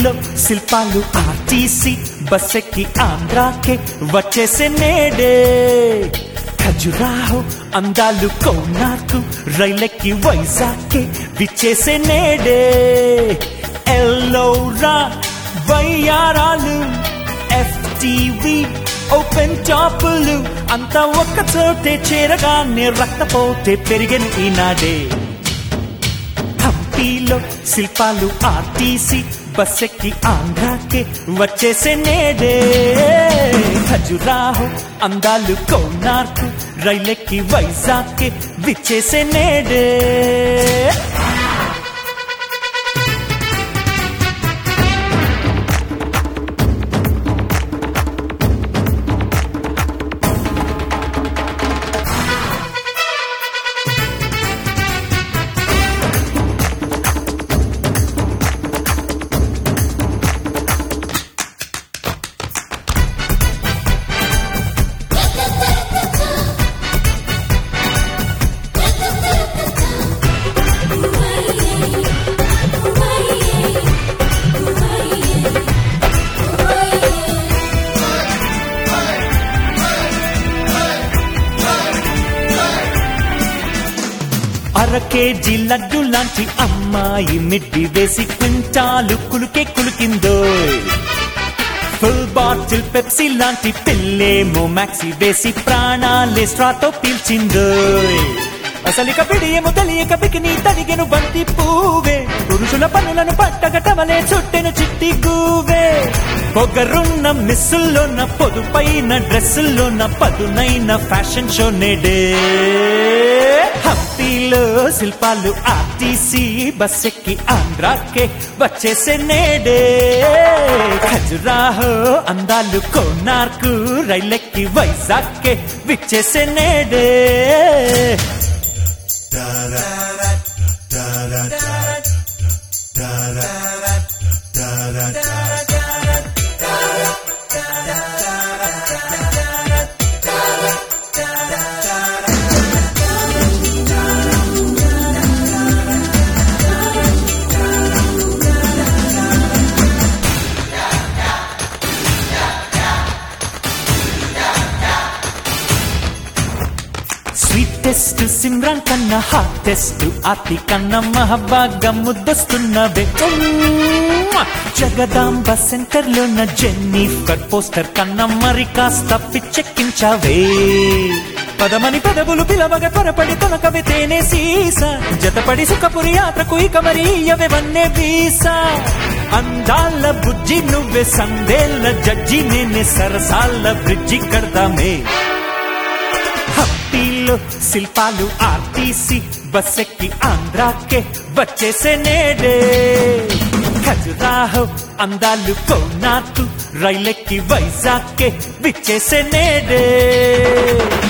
హంపీలో శిల్పాలు ఆర్టీసీ బస్సెక్కి ఆంధ్రాకే వచ్చేసే నేడే ఖజురాహో అందాలు కోనార్కు రైలెక్కి వైజాగ్కే విచ్చేసే నేడే ఎల్లోరా వయ్యారాలు ఎఫ్టీవీ ఓపెన్ టాపులు అంతా ఒక్క చోటే చేరగానే రక్తపోతే పెరిగిన ఈనాడే హంపీలో శిల్పాలు ఆర్టీసీ బస్సెక్కి ఆంధ్రాకే వచ్చేసే నేడే ఖజురాహో అందాలు కోనార్కు రైలెక్కి వైజాగ్కే విచ్చేసే నేడే అర కేజీ లడ్డు లాంటి అమ్మాయి మిడ్డి వేసి క్వింటాలు కులుకే కులికిందో ఫుల్ బాటిల్ పెప్సీ లాంటి పిల్లేమో మ్యాక్సీ వేసి ప్రాణాలే స్ట్రాతో పీల్చిందో అసలిక పిడియము తెలియక బికిని తలిగెను బంతి పూవే పురుషుల పనులను పట్టగటవలే చుట్టెను చిట్టి గూవే పొగరున్న మిస్సుల్లోన పొదుపైన డ్రెస్సుల్లోన పదునైన ఫ్యాషన్ షో నేడే హంపీలో శిల్పాలు ఆర్టీసీ బస్సెక్కి ఆంధ్రాకే వచ్చేసే నేడే ఖజురాహో అందాలు కోనార్కు రైలెక్కి వైజాగ్కే విచ్చేసే నేడే స్వీటెస్ట్ సిమ్రాన్ కన్నా హాటెస్ట్ ఆతి కన్నా మహబాగా ముద్దొస్తున్నవే ఉమ్మ్. జగదాంబ సెంటర్ లోన జెన్నిఫర్ పోస్టర్ కన్నా మరి కాస్త పిచ్చెక్కించావే పదమని పదవులు పిలవగ త్వరపడి తొనకవి తేనే సీస జతపడి సుఖపురి యాత్రకు ఇక మరి ఇయ్యవే వన్నే వీసా అందాల బుజ్జి నువ్వే సందేళ్ళ జడ్జి నేనే సరసాల బ్రిడ్జి కడదామే హంపీలో శిల్పాలు ఆర్టీసీ బస్సెక్కి ఆంధ్రాకే వచ్చేసే నేడే ఖజురాహో అందాలు కోనార్కు రైలెక్కి వైజాగ్కే విచ్చేసే నేడే